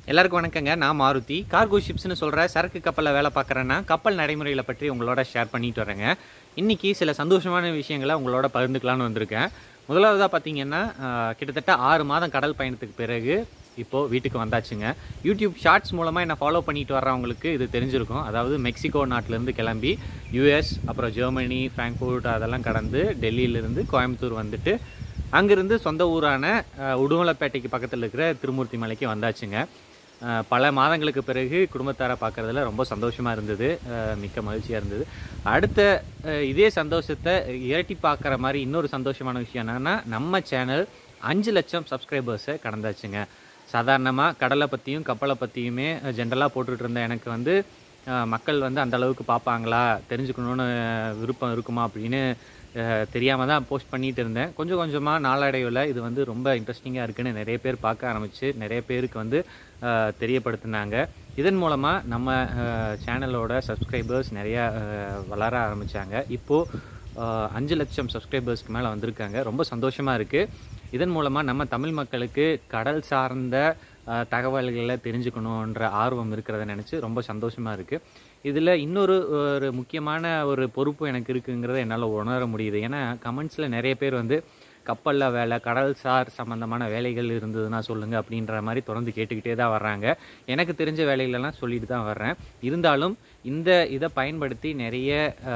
எல்லாருக்கும் வணக்கங்க நான் மாருதி கார்கோ ஷிப்ஸ்னு சொல்கிற சரக்கு கப்பலில் வேலை பார்க்குறேன்னா கப்பல் நடைமுறைகளை பற்றி உங்களோட ஷேர் பண்ணிட்டு வரேங்க இன்றைக்கி சில சந்தோஷமான விஷயங்களை உங்களோட பகிர்ந்துக்கலான்னு வந்திருக்கேன் முதலாவதாக பார்த்தீங்கன்னா ஆஹ், கிட்டத்தட்ட ஆறு மாதம் கடல் பயணத்துக்கு பிறகு இப்போது வீட்டுக்கு வந்தாச்சுங்க யூடியூப் ஷார்ட்ஸ் மூலமாக என்னை ஃபாலோ பண்ணிட்டு வர்றவங்களுக்கு இது தெரிஞ்சிருக்கும் அதாவது மெக்சிகோ நாட்டிலேருந்து கிளம்பி யூஎஸ் அப்புறம் ஜெர்மனி ஃப்ராங்க்ஃபர்ட் அதெல்லாம் கடந்து டெல்லியிலேருந்து கோயம்புத்தூர் வந்துட்டு அங்கிருந்து சொந்த ஊரான அஹ், உடுமலைப்பேட்டைக்கு பக்கத்தில் இருக்கிற திருமூர்த்தி மலைக்கு வந்தாச்சுங்க அஹ், பல மாதங்களுக்கு பிறகு குடும்பத்தாரை பார்க்கறதுல ரொம்ப சந்தோஷமாக இருந்தது அஹ், மிக்க மகிழ்ச்சியாக இருந்தது அடுத்த அஹ், இதே சந்தோஷத்தை இரட்டி பார்க்குற மாதிரி இன்னொரு சந்தோஷமான விஷயம் என்னன்னா நம்ம சேனல் அஞ்சு லட்சம் சப்ஸ்கிரைபர்ஸை கடந்தாச்சுங்க சாதாரணமாக கடலை பற்றியும் கப்பலை பற்றியுமே ஜென்ரலாக போட்டுட்டு இருந்த எனக்கு வந்து அஹ், மக்கள் வந்து அந்த அளவுக்கு பார்ப்பாங்களா தெரிஞ்சுக்கணுன்னு விருப்பம் இருக்குமா அப்படின்னு தெரியாமல் தான் போஸ்ட் பண்ணிட்டு இருந்தேன் கொஞ்சம் கொஞ்சமாக நாளடைவில் இது வந்து ரொம்ப இன்ட்ரெஸ்டிங்காக இருக்குன்னு நிறைய பேர் பார்க்க ஆரம்பிச்சு நிறைய பேருக்கு வந்து அஹ், தெரியப்படுத்தினாங்க இதன் மூலமாக நம்ம சேனலோட சப்ஸ்கிரைபர்ஸ் நிறையா அஹ், வளர ஆரம்பித்தாங்க இப்போது அஹ், அஞ்சு லட்சம் சப்ஸ்கிரைபர்ஸ்க்கு மேலே வந்திருக்காங்க ரொம்ப சந்தோஷமாக இருக்குது இதன் மூலமாக நம்ம தமிழ் மக்களுக்கு கடல் சார்ந்த அஹ், தகவல்களை தெரிஞ்சுக்கணுன்ற ஆர்வம் இருக்கிறத நினச்சி ரொம்ப சந்தோஷமாக இருக்குது இதில் இன்னொரு ஒரு முக்கியமான ஒரு பொறுப்பு எனக்கு இருக்குங்கிறத என்னால் உணர முடியுது ஏன்னா கமெண்ட்ஸில் நிறைய பேர் வந்து கப்பலில் வேலை கடல் சார் சம்மந்தமான வேலைகள் இருந்ததுன்னா சொல்லுங்கள் அப்படின்ற மாதிரி தொடர்ந்து கேட்டுக்கிட்டே தான் வர்றாங்க எனக்கு தெரிஞ்ச வேலைகளெல்லாம் சொல்லிட்டு தான் வர்றேன் இருந்தாலும் இந்த இதை பயன்படுத்தி நிறைய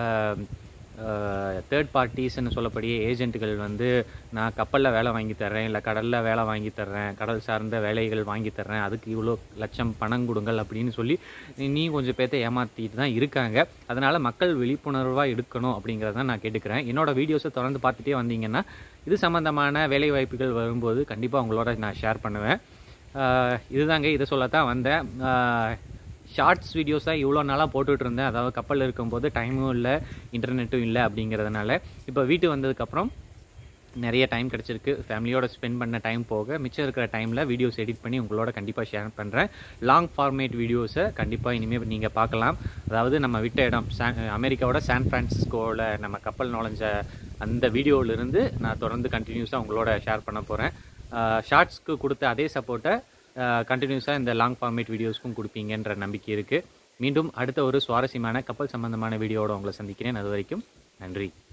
தேர்ட் பார்ட்டிஸ்ன்னு சொல்லக்கூடிய ஏஜென்ட்டுகள் வந்து நான் கப்பலில் வேலை வாங்கி தர்றேன் இல்லை கடலில் வேலை வாங்கி தர்றேன் கடல் சார்ந்த வேலைகள் வாங்கி தர்றேன் அதுக்கு இவ்வளோ லட்சம் பணம் கொடுங்கள் அப்படின்னு சொல்லி நீ கொஞ்சம் பேர்த்த ஏமாற்றிட்டு தான் இருக்காங்க அதனால் மக்கள் விழிப்புணர்வாக எடுக்கணும் அப்படிங்கிறத நான் கேட்டுக்கிறேன் என்னோட வீடியோஸை தொடர்ந்து பார்த்துட்டே வந்தீங்கன்னா இது சம்மந்தமான வேலை வாய்ப்புகள் வரும்போது கண்டிப்பாக உங்களோட நான் ஷேர் பண்ணுவேன் ஆஹ் இதுதாங்க இதை சொல்லத்தான் வந்தேன் ஷார்ட்ஸ் வீடியோஸாக இவ்வளோ நாளாக போட்டுட்டு இருந்தேன் அதாவது கப்பலில் இருக்கும்போது டைமும் இல்லை இன்டர்நெட்டும் இல்லை அப்படிங்கிறதுனால இப்போ வீட்டு வந்ததுக்கப்புறம் நிறைய டைம் கிடச்சிருக்கு ஃபேமிலியோட ஸ்பெண்ட் பண்ண டைம் போக மிச்சம் இருக்கிற டைமில் வீடியோஸ் எடிட் பண்ணி உங்களோட கண்டிப்பாக ஷேர் பண்ணுறேன் லாங் ஃபார்மேட் வீடியோஸை கண்டிப்பாக இனிமேல் நீங்கள் பார்க்கலாம் அதாவது நம்ம விட்ட இடம் சான் அமெரிக்காவோட சான் ஃப்ரான்சிஸ்கோவில் நம்ம கப்பல் நுழைஞ்ச அந்த வீடியோவிலிருந்து நான் தொடர்ந்து கண்டினியூஸாக உங்களோட ஷேர் பண்ண போகிறேன் ஷார்ட்ஸ்க்கு கொடுத்த அதே சப்போர்ட்டை கண்டினியூஸாக இந்த லாங் ஃபார்மேட் வீடியோஸ்க்கும் கொடுப்பீங்கன்ற நம்பிக்கை இருக்குது மீண்டும் அடுத்த ஒரு சுவாரஸ்யமான கப்பல் சம்பந்தமான வீடியோவோட உங்களை சந்திக்கிறேன் அது வரைக்கும் நன்றி